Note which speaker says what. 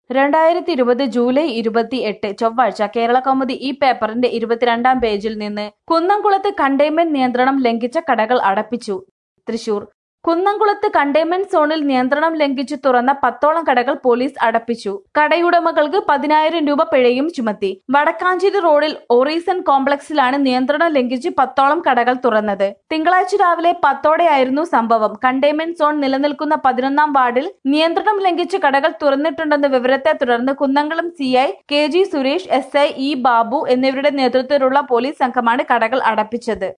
Speaker 1: രണ്ടായിരത്തി ഇരുപത് ജൂലൈ ഇരുപത്തി എട്ട് ചൊവ്വാഴ്ച കേരള കൗമുദി ഈ പേപ്പറിന്റെ ഇരുപത്തിരണ്ടാം പേജിൽ നിന്ന് കുന്നംകുളത്ത് കണ്ടെയ്ൻമെന്റ് നിയന്ത്രണം ലംഘിച്ച കടകൾ അടപ്പിച്ചു തൃശൂർ കുന്നംകുളത്ത് കണ്ടെയ്ൻമെന്റ് സോണിൽ നിയന്ത്രണം ലംഘിച്ചു തുറന്ന പത്തോളം കടകൾ പോലീസ് അടപ്പിച്ചു കടയുടമകൾക്ക് പതിനായിരം രൂപ പിഴയും ചുമത്തി വടക്കാഞ്ചേരി റോഡിൽ ഒറീസൺ കോംപ്ലക്സിലാണ് നിയന്ത്രണം ലംഘിച്ച് പത്തോളം കടകൾ തുറന്നത് തിങ്കളാഴ്ച രാവിലെ പത്തോടെയായിരുന്നു സംഭവം കണ്ടെയ്ൻമെന്റ് സോൺ നിലനിൽക്കുന്ന പതിനൊന്നാം വാർഡിൽ നിയന്ത്രണം ലംഘിച്ച് കടകൾ തുറന്നിട്ടുണ്ടെന്ന വിവരത്തെ തുടർന്ന് Kunnamkulam CI K G Suresh S I E Babu എന്നിവരുടെ നേതൃത്വത്തിലുള്ള പോലീസ് സംഘമാണ് കടകൾ അടപ്പിച്ചത്